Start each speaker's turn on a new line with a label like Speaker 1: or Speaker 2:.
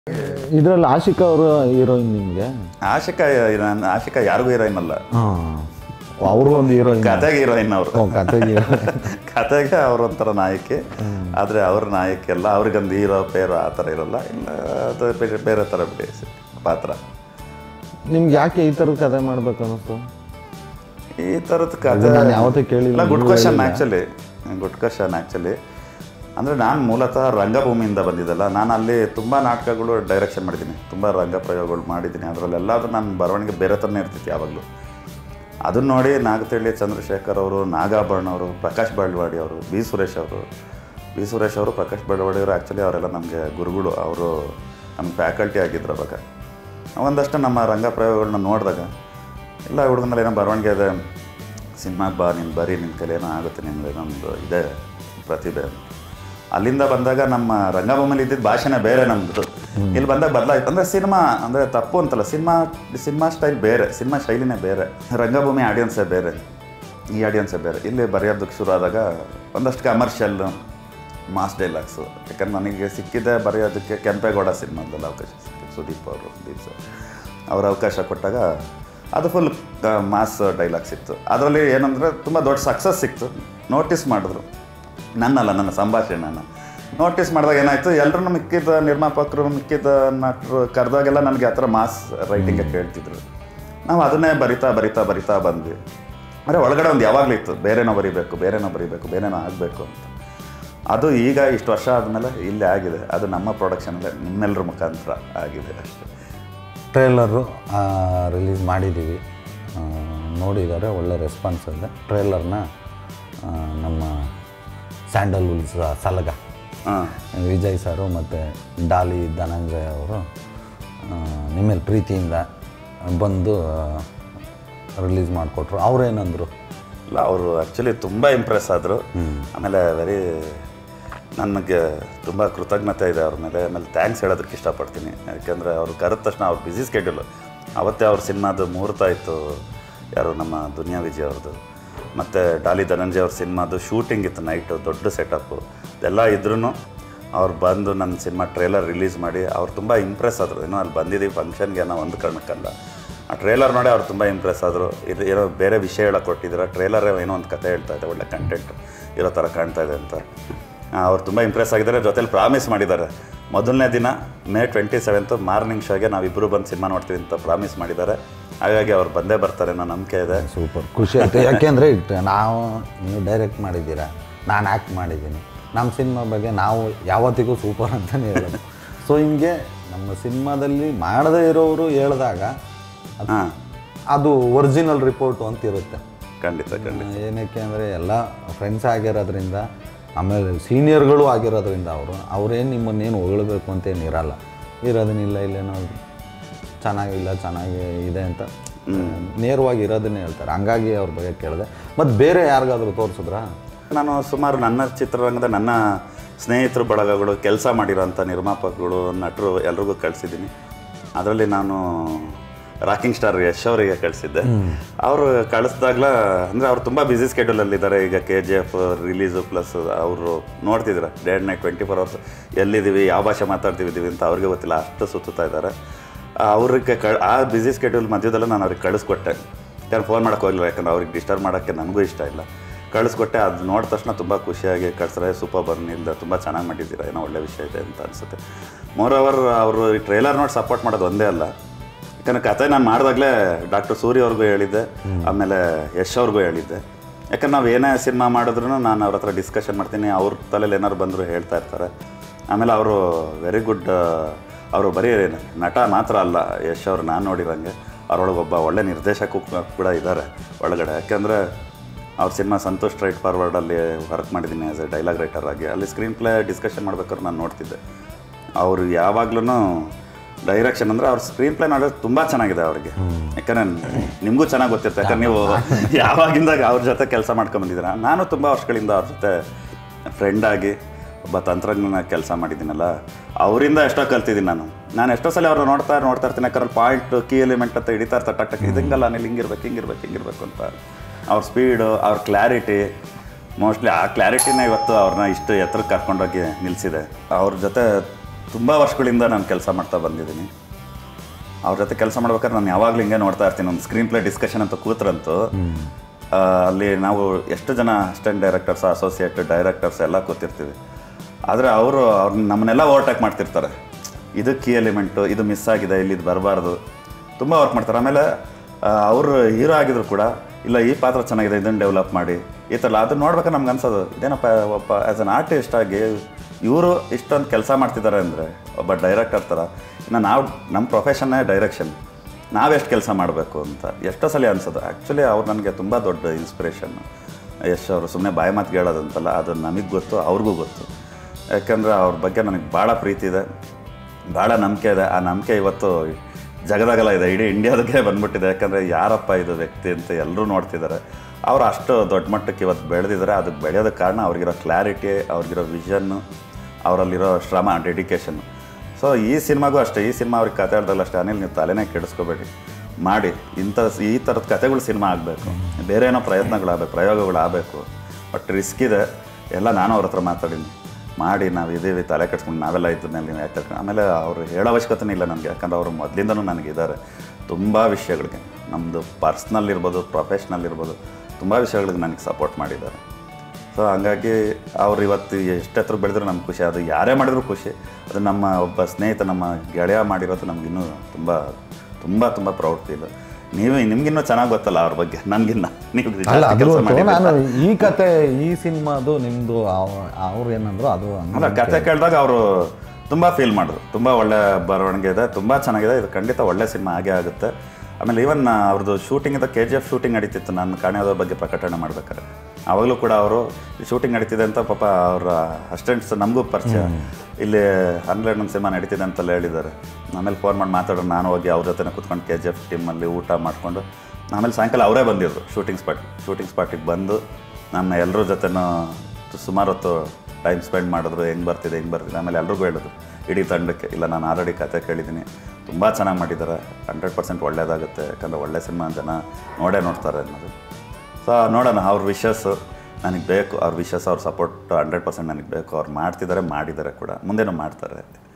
Speaker 1: ಇದರಲ್ಲಿ ಆಶಿಕಾ ಅವರು ಹೀರೋಯಿನ್ ನಿಮಗೆ
Speaker 2: ಆಶಿಕಾ ನಾನು ಆಶಿಕಾ ಯಾರಿಗೂ ಹೀರೋಯಿನ್ ಅಲ್ಲ
Speaker 1: ಹಾಂ ಅವರು ಒಂದು ಹೀರೋಯಿನ್
Speaker 2: ಕತೆಗೆ ಹೀರೋಯಿನ್ ಅವರು
Speaker 1: ಓ ಕತೆಗೆ
Speaker 2: ಕತೆಗೆ ಅವ್ರೊಂಥರ ನಾಯಕಿ ಆದರೆ ಅವ್ರ ನಾಯಕಿ ಅಲ್ಲ ಅವ್ರಿಗೊಂದು ಹೀರೋ ಪೇರು ಆ ಥರ ಇರಲ್ಲ ಇಲ್ಲ ಅದು ಬೇರೆ ಬೇರೆ ಥರ ಬಿಡಿ ಪಾತ್ರ
Speaker 1: ನಿಮ್ಗೆ ಯಾಕೆ ಈ ಥರದ ಕತೆ ಮಾಡ್ಬೇಕು ಅನ್ನಿಸ್ತು
Speaker 2: ಈ ಥರದ ಕತೆ
Speaker 1: ನಾನು ಯಾವತ್ತೂ ಕೇಳಿಲ್ಲ,
Speaker 2: ಇಲ್ಲ ಗುಡ್
Speaker 1: ನೀವು
Speaker 2: ಕ್ವಶನ್
Speaker 1: ಹೇಳಿಲ್ಲ.
Speaker 2: ಆ್ಯಕ್ಚುಲಿ ಗುಡ್ ಕ್ವಶನ್ ಆ್ಯಕ್ಚುಲಿ ಅಂದರೆ ನಾನು ಮೂಲತಃ ರಂಗಭೂಮಿಯಿಂದ ಬಂದಿದ್ದಲ್ಲ ನಾನು ಅಲ್ಲಿ ತುಂಬ ನಾಟಕಗಳು ಡೈರೆಕ್ಷನ್ ಮಾಡಿದ್ದೀನಿ ತುಂಬ ರಂಗ ಪ್ರಯೋಗಗಳು ಮಾಡಿದ್ದೀನಿ ಅದರಲ್ಲೆಲ್ಲದೂ ನನ್ನ ಬರವಣಿಗೆ ಬೇರೆ ಥರನೇ ಇರ್ತಿತ್ತು ಯಾವಾಗಲೂ ಅದನ್ನ ನೋಡಿ ನಾಗತಿಳ್ಳಿ ಚಂದ್ರಶೇಖರ್ ಅವರು ನಾಗಾಭರಣ ಅವರು ಪ್ರಕಾಶ್ ಬಳ್ವಾಡಿ ಅವರು ಬಿ ಸುರೇಶ್ ಅವರು ಬಿ ಸುರೇಶ್ ಅವರು ಪ್ರಕಾಶ್ ಬಳ್ವಾಡಿ ಅವರು ಆ್ಯಕ್ಚುಲಿ ಅವರೆಲ್ಲ ನಮಗೆ ಗುರುಗಳು ಅವರು ನಮ್ಮ ಫ್ಯಾಕಲ್ಟಿ ಆಗಿದ್ರು ಅವಾಗ ಒಂದಷ್ಟು ನಮ್ಮ ರಂಗ ಪ್ರಯೋಗಗಳನ್ನ ನೋಡಿದಾಗ ಇಲ್ಲ ಹುಡುಗನಲ್ಲಿ ಏನೋ ಬರವಣಿಗೆ ಇದೆ ಸಿನಿಮಾಗೆ ಬಾ ನೀನು ಬರೀ ನಿನ್ನ ಕೈಲಿ ಏನೋ ಆಗುತ್ತೆ ನಿಮ್ಗೆ ನಮ್ಮದು ಇದೆ ಪ್ರತಿಭೆ ಅಂತ ಅಲ್ಲಿಂದ ಬಂದಾಗ ನಮ್ಮ ರಂಗಭೂಮಿಲಿ ಇದ್ದಿದ್ದು ಭಾಷೆನೇ ಬೇರೆ ನಮ್ಮದು ಇಲ್ಲಿ ಬಂದಾಗ ಬದಲಾಯ್ತು ಅಂದರೆ ಸಿನಿಮಾ ಅಂದರೆ ತಪ್ಪು ಅಂತಲ್ಲ ಸಿನಿಮಾ ಸಿನಿಮಾ ಸ್ಟೈಲ್ ಬೇರೆ ಸಿನಿಮಾ ಶೈಲಿನೇ ಬೇರೆ ರಂಗಭೂಮಿ ಆಡಿಯನ್ಸೇ ಬೇರೆ ಈ ಆಡಿಯನ್ಸೇ ಬೇರೆ ಇಲ್ಲಿ ಬರೆಯೋದಕ್ಕೆ ಶುರು ಆದಾಗ ಒಂದಷ್ಟು ಕಮರ್ಷಿಯಲ್ ಮಾಸ್ ಡೈಲಾಗ್ಸು ಯಾಕಂದ್ರೆ ನನಗೆ ಸಿಕ್ಕಿದ್ದೆ ಬರೆಯೋದಕ್ಕೆ ಕೆಂಪೇಗೌಡ ಸಿನಿಮಾದಲ್ಲಿ ಅವಕಾಶ ಸಿಕ್ಕಿತ್ತು ಸುದೀಪ್ ಅವರು ಸುದೀಪ್ ಸರ್ ಅವ್ರ ಅವಕಾಶ ಕೊಟ್ಟಾಗ ಅದು ಫುಲ್ ಮಾಸ್ ಡೈಲಾಗ್ಸ್ ಇತ್ತು ಅದರಲ್ಲಿ ಏನಂದರೆ ತುಂಬ ದೊಡ್ಡ ಸಕ್ಸಸ್ ಸಿಕ್ತು ನೋಟಿಸ್ ಮಾಡಿದ್ರು ನನ್ನಲ್ಲ ನನ್ನ ಸಂಭಾಷಣೆನ ನೋಟಿಸ್ ಮಾಡಿದಾಗ ಏನಾಯಿತು ಎಲ್ಲರೂ ಮಿಕ್ಕಿದ ನಿರ್ಮಾಪಕರು ಮಿಕ್ಕಿದ ನಟರು ಕರೆದಾಗೆಲ್ಲ ನನಗೆ ಆ ಥರ ಮಾಸ್ ರೈಟಿಂಗೇ ಕೇಳ್ತಿದ್ರು ನಾವು ಅದನ್ನೇ ಬರಿತಾ ಬರಿತಾ ಬರಿತಾ ಬಂದ್ವಿ ಅಂದರೆ ಒಳಗಡೆ ಒಂದು ಯಾವಾಗಲೂ ಇತ್ತು ಬೇರೆನೋ ಬರಿಬೇಕು ಬೇರೆನೋ ಬರಿಬೇಕು ಬೇರೆನೋ ಆಗಬೇಕು ಅಂತ ಅದು ಈಗ ಇಷ್ಟು ವರ್ಷ ಆದಮೇಲೆ ಇಲ್ಲೇ ಆಗಿದೆ ಅದು ನಮ್ಮ ಪ್ರೊಡಕ್ಷನಲ್ಲೇ ನಿಮ್ಮೆಲ್ಲರ ಮುಖಾಂತರ ಆಗಿದೆ ಅಷ್ಟೇ
Speaker 3: ಟ್ರೇಲರು ರಿಲೀಸ್ ಮಾಡಿದ್ದೀವಿ ಆ, ನೋಡಿದ್ದಾರೆ ಒಳ್ಳೆ ರೆಸ್ಪಾನ್ಸ್ ಇದೆ ಟ್ರೇಲರ್ನ ಆ, ನಮ್ಮ ಸ್ಯಾಂಡಲ್ವುಡ್ಸ್ ಸಲಗ
Speaker 2: ಹಾಂ
Speaker 3: ವಿಜಯ್ ಸರು ಮತ್ತು ಡಾಲಿ ಧನಂಜಯ ಅವರು ಆ, ನಿಮ್ಮೇಲೆ ಪ್ರೀತಿಯಿಂದ ಬಂದು ರಿಲೀಸ್ ಮಾಡಿಕೊಟ್ರು ಅವ್ರೇನಂದರು
Speaker 2: ಇಲ್ಲ ಅವರು ಆ್ಯಕ್ಚುಲಿ ತುಂಬ ಇಂಪ್ರೆಸ್ ಆದರು ಆಮೇಲೆ ವೆರಿ ನನಗೆ ತುಂಬ ಕೃತಜ್ಞತೆ ಇದೆ ಅವ್ರ ಮೇಲೆ ಆಮೇಲೆ ಥ್ಯಾಂಕ್ಸ್ ಹೇಳೋದಕ್ಕೆ ಇಷ್ಟಪಡ್ತೀನಿ ಯಾಕೆಂದರೆ ಅವ್ರು ಕರೆದ ತಕ್ಷಣ ಅವ್ರ ಬ್ಯುಸಿ ಸ್ಕೆಡ್ಯೂಲು ಅವತ್ತೇ ಅವ್ರ ಸಿನಿಮಾದು ಮುಹೂರ್ತ ಇತ್ತು ಯಾರು ನಮ್ಮ ದುನಿಯಾ ವಿಜಯ್ ಅವ್ರದ್ದು ಮತ್ತು ಡಾಲಿ ಧನಂಜಯ್ ಅವ್ರ ಸಿನಿಮಾದು ಶೂಟಿಂಗ್ ಇತ್ತು ನೈಟು ದೊಡ್ಡ ಸೆಟಪ್ಪು ಇದೆಲ್ಲ ಇದ್ರೂ ಅವ್ರು ಬಂದು ನನ್ನ ಸಿನಿಮಾ ಟ್ರೇಲರ್ ರಿಲೀಸ್ ಮಾಡಿ ಅವ್ರು ತುಂಬ ಇಂಪ್ರೆಸ್ ಆದರು ಏನೋ ಅಲ್ಲಿ ಬಂದಿದ್ದೀವಿ ಫಂಕ್ಷನ್ಗೆ ಅನ್ನೋ ಒಂದು ಕಾರಣಕ್ಕಲ್ಲ ಆ ಟ್ರೇಲರ್ ನೋಡಿ ಅವ್ರು ತುಂಬ ಇಂಪ್ರೆಸ್ ಆದರು ಇದು ಏನೋ ಬೇರೆ ವಿಷಯ ಹೇಳಕ್ಕೆ ಕೊಟ್ಟಿದ್ದೀರ ಟ್ರೇಲರ್ ಏನೋ ಒಂದು ಕತೆ ಹೇಳ್ತಾ ಇದೆ ಒಳ್ಳೆ ಕಂಟೆಂಟ್ ಇರೋ ಥರ ಕಾಣ್ತಾ ಇದೆ ಅಂತ ಆ, ಅವ್ರು ತುಂಬ ಇಂಪ್ರೆಸ್ ಆಗಿದ್ದಾರೆ ಜೊತೆಲಿ ಪ್ರಾಮಿಸ್ ಮಾಡಿದ್ದಾರೆ ಮೊದಲನೇ ದಿನ ಮೇ ಟ್ವೆಂಟಿ ಸೆವೆಂತು ಮಾರ್ನಿಂಗ್ ಶೋಗೆ ನಾವಿಬ್ಬರು ಬಂದು ಸಿನಿಮಾ ನೋಡ್ತೀವಿ ಅಂತ ಪ್ರಾಮಿಸ್ ಮಾಡಿದ್ದಾರೆ ಹಾಗಾಗಿ ಅವ್ರು ಬಂದೇ ಬರ್ತಾರೆ ಅನ್ನೋ ನಂಬಿಕೆ ಇದೆ
Speaker 3: ಸೂಪರ್ ಖುಷಿ ಆಯಿತು ಯಾಕೆಂದರೆ ನಾವು ನೀವು ಡೈರೆಕ್ಟ್ ಮಾಡಿದ್ದೀರಾ ನಾನು ಆ್ಯಕ್ಟ್ ಮಾಡಿದ್ದೀನಿ ನಮ್ಮ ಸಿನಿಮಾ ಬಗ್ಗೆ ನಾವು ಯಾವತ್ತಿಗೂ ಸೂಪರ್ ಅಂತಲೇ ಹೇಳೋದು ಸೊ ಹಿಂಗೆ ನಮ್ಮ ಸಿನಿಮಾದಲ್ಲಿ ಮಾಡದೇ ಇರೋರು ಹೇಳಿದಾಗ ಅದು-
Speaker 2: ಹಾಂ
Speaker 3: ಅದು ಒರಿಜಿನಲ್ ರಿಪೋರ್ಟು ಅಂತ ಇರುತ್ತೆ
Speaker 2: ಖಂಡಿತ ಖಂಡಿತ
Speaker 3: ಏನಕ್ಕೆ ಅಂದರೆ ಎಲ್ಲ ಫ್ರೆಂಡ್ಸ್ ಆಗಿರೋದ್ರಿಂದ ಆಮೇಲೆ ಸೀನಿಯರ್ಗಳು ಆಗಿರೋದ್ರಿಂದ ಅವರು ಅವ್ರೇನು ನಿಮ್ಮನ್ನೇನು ಹೊಗಳಬೇಕು ಅಂತೇನು ಇರಲ್ಲ ಇರೋದನ್ನಿಲ್ಲ ಇಲ್ಲೇನೋ ಚೆನ್ನಾಗಿಲ್ಲ ಚೆನ್ನಾಗಿ ಇದೆ ಅಂತ ನೇರವಾಗಿ ಇರೋದನ್ನೇ ಹೇಳ್ತಾರೆ ಹಂಗಾಗಿ ಅವ್ರ ಬಗ್ಗೆ ಕೇಳಿದೆ ಮತ್ತು ಬೇರೆ ಯಾರಿಗಾದ್ರೂ ತೋರಿಸಿದ್ರಾ
Speaker 2: ನಾನು ಸುಮಾರು ನನ್ನ ಚಿತ್ರರಂಗದ ನನ್ನ ಸ್ನೇಹಿತರು ಬಳಗಗಳು ಕೆಲಸ ಮಾಡಿರೋಂಥ ನಿರ್ಮಾಪಕಗಳು ನಟರು ಎಲ್ರಿಗೂ ಕಳಿಸಿದ್ದೀನಿ ಅದರಲ್ಲಿ ನಾನು ರಾಕಿಂಗ್ ಸ್ಟಾರ್ ಯಶ್ ಅವರಿಗೆ ಕಳಿಸಿದ್ದೆ ಅವರು ಕಳಿಸ್ದಾಗ್ಲ ಅಂದರೆ ಅವ್ರು ತುಂಬ ಬ್ಯುಸಿ ಸ್ಕೆಡ್ಯೂಲಲ್ಲಿದ್ದಾರೆ ಈಗ K G F release plus ಅವರು ನೋಡ್ತಿದ್ದಾರೆ day and night twenty four hours ಎಲ್ಲಿದ್ದೀವಿ ಯಾವ ಭಾಷೆ ಮಾತಾಡ್ತಿದ್ದೀವಿ ಅಂತ ಅವ್ರಿಗೆ ಗೊತ್ತಿಲ್ಲ ಅಷ್ಟು ಸುತ್ತುತ್ತಾ ಇದ್ದಾರೆ ಅವ್ರಿಗೆ ಕ ಆ ಬ್ಯುಸಿ ಸ್ಕೆಡ್ಯೂಲ್ ಮಧ್ಯದಲ್ಲೇ ನಾನು ಅವ್ರಿಗೆ ಕಳಿಸ್ಕೊಟ್ಟೆ ಯಾರು ಫೋನ್ ಮಾಡೋಕೆ ಹೋಗಿಲ್ಲ ಯಾಕಂದ್ರೆ ಅವ್ರಿಗೆ ಡಿಸ್ಟರ್ಬ್ ಮಾಡೋಕ್ಕೆ ನನಗೂ ಇಷ್ಟ ಇಲ್ಲ ಕಳಿಸ್ಕೊಟ್ಟೆ ಅದು ನೋಡಿದ ತಕ್ಷಣ ತುಂಬ ಖುಷಿಯಾಗಿ ಕಳ್ಸಿದ್ರೆ ಸೂಪರ್ ಬರ್ನಿಂದ ತುಂಬ ಚೆನ್ನಾಗಿ ಮಾಡಿದ್ದೀರಾ ಏನೋ ಒಳ್ಳೆ ವಿಷಯ ಇದೆ ಅಂತ ಅನಿಸುತ್ತೆ ಮೋರ್ ಓವರ್ ಅವರು ಈ ಟ್ರೈಲರ್ ನೋಡಿ ಸಪೋರ್ಟ್ ಮಾಡೋದು ಒಂದೇ ಅಲ್ಲ ಯಾಕಂದರೆ ಕತೆ ನಾನು ಮಾಡಿದಾಗಲೇ ಡಾಕ್ಟರ್ ಸೂರ್ಯ ಅವ್ರಿಗೂ ಹೇಳಿದ್ದೆ ಆಮೇಲೆ ಯಶ್ ಅವ್ರಿಗೂ ಹೇಳಿದ್ದೆ ಯಾಕಂದ್ರೆ ನಾವು ಏನೇ ಸಿನಿಮಾ ಮಾಡಿದ್ರು ನಾನು ಅವ್ರ ಹತ್ರ ಡಿಸ್ಕಷನ್ ಮಾಡ್ತೀನಿ ಅವ್ರ ತಲೆಯಲ್ಲಿ ಏನಾರು ಬಂದರೂ ಹೇಳ್ತಾ ಇರ್ತಾರೆ ಆಮೇಲೆ ಅವರು ವೆರಿ ಗುಡ್ ಅವರು ಬರೀ ನಟ ಮಾತ್ರ ಅಲ್ಲ ಯಶ್ ಅವರು ನಾನು ನೋಡಿರಂಗೆ ಅವರೊಳಗೆ ಒಬ್ಬ ಒಳ್ಳೆ ನಿರ್ದೇಶಕರು ಕೂಡ ಇದ್ದಾರೆ ಒಳಗಡೆ ಯಾಕೆಂದರೆ ಅವ್ರ ಸಿನಿಮಾ ಸಂತೋಷ್ ಸ್ಟ್ರೈಟ್ ಫಾರ್ವರ್ಡಲ್ಲಿ ವರ್ಕ್ ಮಾಡಿದ್ದೀನಿ ಆ್ಯಸ್ ಎ ಡೈಲಾಗ್ ರೈಟರ್ ಆಗಿ ಅಲ್ಲಿ ಸ್ಕ್ರೀನ್ ಪ್ಲೇ ಡಿಸ್ಕಷನ್ ಮಾಡ್ಬೇಕಾದ್ರೆ ನಾನು ನೋಡ್ತಿದ್ದೆ ಅವರು ಯಾವಾಗ್ಲೂ ಡೈರೆಕ್ಷನ್ ಅಂದರೆ ಅವ್ರ ಸ್ಕ್ರೀನ್ ಪ್ಲೇ ನೋಡೋದು ತುಂಬ ಚೆನ್ನಾಗಿದೆ ಅವ್ರಿಗೆ ಯಾಕಂದ್ರೆ ನಿಮಗೂ ಚೆನ್ನಾಗಿ ಗೊತ್ತಿರುತ್ತೆ ಯಾಕಂದ್ರೆ ನೀವು ಯಾವಾಗಿಂದಾಗ ಅವ್ರ ಜೊತೆ ಕೆಲಸ ಮಾಡ್ಕೊಂಬಂದಿದ್ದೀರ ನಾನು ತುಂಬ ವರ್ಷಗಳಿಂದ ಅವ್ರ ಜೊತೆ ಫ್ರೆಂಡ್ ಆಗಿ ಒಬ್ಬ ತಂತ್ರಜ್ಞನ ಕೆಲಸ ಮಾಡಿದ್ದೀನಲ್ಲ ಅವರಿಂದ ಎಷ್ಟೋ ಕಲ್ತಿದ್ದೀನಿ ನಾನು ನಾನು ಎಷ್ಟೋ ಸಲ ಅವ್ರು ನೋಡ್ತಾ ನೋಡ್ತಾ ಇರ್ತೀನಿ ಯಾಕಂದ್ರೆ ಪಾಯಿಂಟ್ ಕೀ ಎಲಿಮೆಂಟ್ ಅಂತ ಹಿಡಿತಾ ಇರ್ತಾರೆ ಟಕ್ ಟಕ್ ಇದಂಗಲ್ಲ ನೀನು ಹಿಂಗಿರ್ಬೇಕು ಹಿಂಗಿರ್ಬೇಕು ಹಿಂಗಿರ್ಬೇಕು ಅಂತ ಅವ್ರ ಸ್ಪೀಡು ಅವ್ರ ಕ್ಲಾರಿಟಿ ಮೋಸ್ಟ್ಲಿ ಆ ಕ್ಲಾರಿಟಿನೇ ಇವತ್ತು ಅವ್ರನ್ನ ಇಷ್ಟು ಎತ್ತರಕ್ಕೆ ಕರ್ಕೊಂಡೋಗಿ ನಿಲ್ಲಿಸಿದೆ ಅವ್ರ ಜೊತೆ ತುಂಬ ವರ್ಷಗಳಿಂದ ನಾನು ಕೆಲಸ ಮಾಡ್ತಾ ಬಂದಿದ್ದೀನಿ ಅವ್ರ ಜೊತೆ ಕೆಲಸ ಮಾಡ್ಬೇಕಾದ್ರೆ ನಾನು ಯಾವಾಗಲೂ ಹಿಂಗೆ ನೋಡ್ತಾ ಇರ್ತೀನಿ ಒಂದು ಸ್ಕ್ರೀನ್ ಪ್ಲೇ ಡಿಸ್ಕಷನ್ ಅಂತ ಕೂತ್ರಂತೂ ಆ, ಅಲ್ಲಿ ನಾವು ಎಷ್ಟು ಜನ ಅಸಿಸ್ಟೆಂಟ್ ಡೈರೆಕ್ಟರ್ಸ್ ಅಸೋಸಿಯೇಟ್ ಡೈರೆಕ್ಟರ್ಸ್ ಎಲ್ಲ ಕೂತಿರ್ತೀವಿ ಆದರೆ ಅವರು ಅವ್ರು ನಮ್ಮನ್ನೆಲ್ಲ ಓವರ್ಟೇಕ್ ಮಾಡ್ತಿರ್ತಾರೆ ಇದು ಕೀ ಎಲಿಮೆಂಟು ಇದು ಮಿಸ್ ಆಗಿದೆ ಇಲ್ಲಿ ಇದು ಬರಬಾರ್ದು ತುಂಬ ವರ್ಕ್ ಮಾಡ್ತಾರೆ ಆಮೇಲೆ ಅವರು ಹೀರೋ ಆಗಿದ್ರು ಕೂಡ ಇಲ್ಲ ಈ ಪಾತ್ರ ಚೆನ್ನಾಗಿದೆ ಇದನ್ನು ಡೆವಲಪ್ ಮಾಡಿ ಈ ಥರ ಅದನ್ನ ನೋಡ್ಬೇಕಾದ್ರೆ ನಮ್ಗೆ ಅನ್ಸೋದು ಇದೇನಪ್ಪ ಒಬ್ಬ ಆ್ಯಸ್ ಅನ್ ಆರ್ಟಿಸ್ಟ್ ಆಗಿ ಇವರು ಇಷ್ಟೊಂದು ಕೆಲಸ ಮಾಡ್ತಿದ್ದಾರೆ ಅಂದರೆ ಒಬ್ಬ ಡೈರೆಕ್ಟರ್ ಥರ ಇನ್ನು ನಾವು ನಮ್ಮ ಪ್ರೊಫೆಷನ್ನೇ ಡೈರೆಕ್ಷನ್ ನಾವೆಷ್ಟು ಕೆಲಸ ಮಾಡಬೇಕು ಅಂತ ಎಷ್ಟೋ ಸಲ ಅನ್ಸೋದು ಆ್ಯಕ್ಚುಲಿ ಅವ್ರು ನನಗೆ ತುಂಬ ದೊಡ್ಡ ಇನ್ಸ್ಪಿರೇಷನ್ ಯಶ್ ಅವರು ಸುಮ್ಮನೆ ಬಾಯಿ ಮಾತು ಹೇಳೋದಂತಲ್ಲ ಅದು ನಮಗೆ ಗೊತ್ತು ಅವ್ರಿಗೂ ಗೊತ್ತು ಯಾಕಂದರೆ ಅವ್ರ ಬಗ್ಗೆ ನನಗೆ ಭಾಳ ಪ್ರೀತಿ ಇದೆ ಭಾಳ ನಂಬಿಕೆ ಇದೆ ಆ ನಂಬಿಕೆ ಇವತ್ತು ಜಗದಾಗಲ್ಲ ಇದೆ ಇಡೀ ಇಂಡಿಯಾದಾಗೆ ಬಂದ್ಬಿಟ್ಟಿದೆ ಯಾಕಂದರೆ ಯಾರಪ್ಪ ಇದು ವ್ಯಕ್ತಿ ಅಂತ ಎಲ್ಲರೂ ನೋಡ್ತಿದ್ದಾರೆ ಅವ್ರು ಅಷ್ಟು ದೊಡ್ಡ ಮಟ್ಟಕ್ಕೆ ಇವತ್ತು ಬೆಳೆದಿದ್ದಾರೆ ಅದಕ್ಕೆ ಬೆಳೆಯೋದಕ್ಕೆ ಕಾರಣ ಅವ್ರಿಗಿರೋ ಕ್ಲಾರಿಟಿ ಅವ್ರಿಗಿರೋ ವಿಷನ್ನು ಅವರಲ್ಲಿರೋ ಶ್ರಮ ಡೆಡಿಕೇಶನ್ನು ಸೊ ಈ ಸಿನಿಮಾಗೂ ಅಷ್ಟೇ ಈ ಸಿನಿಮಾ ಅವ್ರಿಗೆ ಕತೆ ಹೇಳ್ದಲ್ಲ ಅಷ್ಟೇ ಅನಿಲ್ ನೀವು ತಲೆನೇ ಕೆಡಿಸ್ಕೋಬೇಡಿ ಮಾಡಿ ಇಂಥ ಈ ಥರದ ಕತೆಗಳು ಸಿನಿಮಾ ಆಗಬೇಕು ಬೇರೆ ಏನೋ ಪ್ರಯತ್ನಗಳಾಗಬೇಕು ಪ್ರಯೋಗಗಳಾಗಬೇಕು ಬಟ್ ರಿಸ್ಕ್ ಇದೆ ಎಲ್ಲ ನಾನು ಅವ್ರ ಹತ್ರ ಮಾತಾಡೀನಿ ಮಾಡಿ ನಾವು ಇದೀವಿ ತಲೆ ಕೆಡ್ಸ್ಕೊಂಡು ನಾವೆಲ್ಲ ಇದ್ದನ್ನಲ್ಲಿ ಯಾಕೆ ಆಮೇಲೆ ಅವರು ಹೇಳೋ ಅವಶ್ಯಕತೆನೇ ಇಲ್ಲ ನನಗೆ ಯಾಕಂದ್ರೆ ಅವರು ಮೊದಲಿಂದನೂ ನನಗಿದ್ದಾರೆ ತುಂಬ ವಿಷಯಗಳಿಗೆ ನಮ್ಮದು ಪರ್ಸ್ನಲ್ ಇರ್ಬೋದು ಪ್ರೊಫೆಷ್ನಲ್ ಇರ್ಬೋದು ತುಂಬ ವಿಷಯಗಳಿಗೆ ನನಗೆ ಸಪೋರ್ಟ್ ಮಾಡಿದ್ದಾರೆ ಸೊ ಹಂಗಾಗಿ ಅವ್ರು ಇವತ್ತು ಎಷ್ಟು ಹತ್ರ ಬೆಳೆದ್ರು ನಮ್ಗೆ ಖುಷಿ ಅದು ಯಾರೇ ಮಾಡಿದ್ರು ಖುಷಿ ಅದು ನಮ್ಮ ಒಬ್ಬ ಸ್ನೇಹಿತ ನಮ್ಮ ಗೆಳೆಯ ಮಾಡಿರೋದು ನಮಗಿನ್ನೂ ತುಂಬ ತುಂಬ ತುಂಬ ಪ್ರೌಡ್ ಫೀಲ್ ನೀವು ನಿಮ್ಗಿನ್ನೂ ಚೆನ್ನಾಗಿ ಗೊತ್ತಲ್ಲ ಅವ್ರ ಬಗ್ಗೆ ನನಗಿನ್ನ ನೀವು
Speaker 3: ಅಲ್ಲ
Speaker 2: ಜಾಸ್ತಿ
Speaker 3: ಅದು
Speaker 2: ಕೆಲಸ
Speaker 3: ಗೊತ್ತು.
Speaker 2: ಮಾಡಿದ್ದೀರ.
Speaker 3: ನಾನು ಈ ಕತೆ ಈ ಸಿನಿಮಾದು ನಿಮ್ಮದು ಅವ್ರು ಏನಂದ್ರು ಅದು ಹಂಗೆ
Speaker 2: ಅಲ್ಲ ಕತೆ ಕೇಳಿದಾಗ ಅವರು ತುಂಬ ಫೀಲ್ ಮಾಡಿದ್ರು ತುಂಬ ಒಳ್ಳೆ ಬರವಣಿಗೆ ಇದೆ ತುಂಬ ಚೆನ್ನಾಗಿದೆ ಇದು ಖಂಡಿತ ಒಳ್ಳೆ ಸಿನಿಮಾ ಆಗೇ ಆಗುತ್ತೆ ಆಮೇಲೆ ಈವನ್ ಅವ್ರದ್ದು ಶೂಟಿಂಗ್ ಇದೆ ಕೆ ಜಿ ಎಫ್ ಶೂಟಿಂಗ್ ನಡೀತಿತ್ತು ನಾನು ಕಾಣೆಯೋದ್ರ ಬಗ್ಗೆ ಪ್ರಕಟಣೆ ಮಾಡ್ಬೇಕಾದ್ರೆ ಆವಾಗಲೂ ಕೂಡ ಅವರು ಶೂಟಿಂಗ್ ನಡೀತಿದೆ ಅಂತ ಪಾಪ ಅವರ ಅಸಿಸ್ಟೆಂಟ್ಸ್ ನಮಗೂ ಪರಿಚಯ ಇಲ್ಲಿ ಹನ್ನೆರಡು ನಮ್ಮ ಸಿನಿಮಾ ನಡೀತಿದೆ ಅಂತೆಲ್ಲ ಹೇಳಿದ್ದಾರೆ ಆಮೇಲೆ ಫೋನ್ ಮಾಡಿ ಮಾತಾಡೋರು ನಾನು ಹೋಗಿ ಅವ್ರ ಜೊತೆ ಕೂತ್ಕೊಂಡು ಕೆ ಜಿ ಎಫ್ ಟೀಮಲ್ಲಿ ಊಟ ಮಾಡಿಕೊಂಡು ಆಮೇಲೆ ಸಾಯಂಕಾಲ ಅವರೇ ಬಂದಿದ್ರು ಶೂಟಿಂಗ್ ಸ್ಪಾಟ್ ಶೂಟಿಂಗ್ ಸ್ಪಾಟಿಗೆ ಬಂದು ನನ್ನ ಎಲ್ಲರ ಜೊತೆನೂ ಸುಮಾರು ಹೊತ್ತು ಟೈಮ್ ಸ್ಪೆಂಡ್ ಮಾಡಿದ್ರು ಹೆಂಗೆ ಬರ್ತಿದೆ ಹೆಂಗೆ ಬರ್ತಿದೆ ಆಮೇಲೆ ಎಲ್ರಿಗೂ ಹೇಳಿದ್ರು ಇಡೀ ತಂಡಕ್ಕೆ ಇಲ್ಲ ನಾನು ಆಲ್ರೆಡಿ ಕತೆ ಕೇಳಿದ್ದೀನಿ ತುಂಬ ಚೆನ್ನಾಗಿ ಮಾಡಿದ್ದಾರೆ ಹಂಡ್ರೆಡ್ ಪರ್ಸೆಂಟ್ ಒಳ್ಳೇದಾಗುತ್ತೆ ಯಾಕಂದರೆ ಒಳ್ಳೆ ಸಿನಿಮಾ ಜನ ನೋಡೇ ನೋಡ್ತಾರೆ ಅನ್ನೋದು ಸೊ ನೋಡೋಣ ಅವ್ರ ವಿಶಸ್ಸು ನನಗೆ ಬೇಕು ಅವ್ರ ವಿಶಸ್ ಅವ್ರ ಸಪೋರ್ಟ್ ಹಂಡ್ರೆಡ್ ಪರ್ಸೆಂಟ್ ನನಗೆ ಬೇಕು ಅವ್ರು ಮಾಡ್ತಿದ್ದಾರೆ ಮಾಡಿದ್ದಾರೆ ಕೂಡ ಮುಂದೇನೂ ಮಾಡ್ತಾರೆ